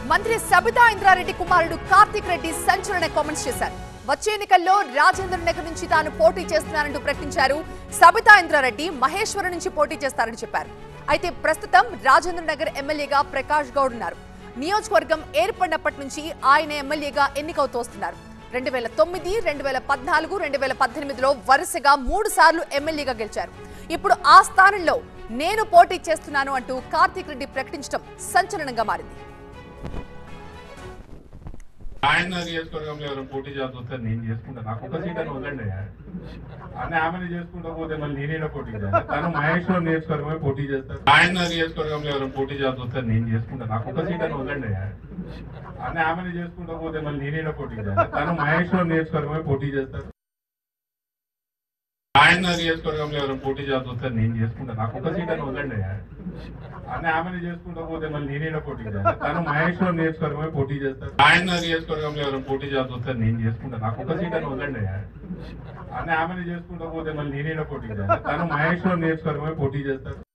మంత్రి సబితా ఇంద్రారెడ్డి కుమారుడు కార్తిక్ రెడ్డి సంచలన కామెంట్స్ చేశారు వచ్చే ఎన్నికల్లో రాజేంద్ర నగర్ నుంచి తాను పోటీ చేస్తున్నానంటూ ప్రకటించారు సబితా ఇంద్రారెడ్డి మహేశ్వరం నుంచి పోటీ చేస్తారని చెప్పారు అయితే ప్రస్తుతం రాజేంద్ర నగర్ ఎమ్మెల్యేగా ప్రకాష్ గౌడ్ ఉన్నారు నియోజకవర్గం ఏర్పడినప్పటి నుంచి ఆయన ఎమ్మెల్యేగా ఎన్నికవుతోస్తున్నారు రెండు వేల తొమ్మిది రెండు వేల పద్నాలుగు రెండు వేల పద్దెనిమిదిలో వరుసగా మూడు సార్లు ఎమ్మెల్యేగా గెలిచారు ఇప్పుడు ఆ స్థానంలో నేను పోటీ చేస్తున్నాను అంటూ కార్తీక్ రెడ్డి ప్రకటించడం సంచలనంగా మారింది ఆయన నియోజకవర్గంలో ఎవరు పోటీ చేస్తే నేను చేసుకుంటా నాకు ఒక సీట్ అని వదలండి అని ఆమెను చేసుకుంటా పోతే మళ్ళీ నేనే పోటీ చేయాలి తను మహేశ్వరం నియోజకవర్గమే పోటీ చేస్తారు ఆయన నియోజకవర్గంలో ఎవరు పోటీ చేస్తే నేను చేసుకుంటా నాకు ఒక సీట్ అని వదలండి అని ఆమెను చేసుకుంటా పోతే మళ్ళీ నేనే పోటీ చేయాలి తను మహేశ్వరం నియోజకవర్గమే పోటీ చేస్తారు ఆయన నియోజకవర్గంలో ఎవరు పోటీ చేస్తే నేను చేసుకుంటా నాకు ఒక సీట్ అని వదలండి అని ఆమెను చేసుకుంటా పోతే మళ్ళీ నేనే పోటీ చేయాలి తను మహేశ్వరం నియోజకవర్గమే పోటీ చేస్తారు ఆయన నియోజకవర్గంలో ఎవరు పోటీ చేస్తే నేను చేసుకుంటా నాకు ఒక సీట్ అని వదలండి అని ఆమెను చేసుకుంటా పోతే మళ్ళీ నేనే పోటీ చేయాలి తను మహేశ్వరం నియోజకవర్గమే పోటీ చేస్తారు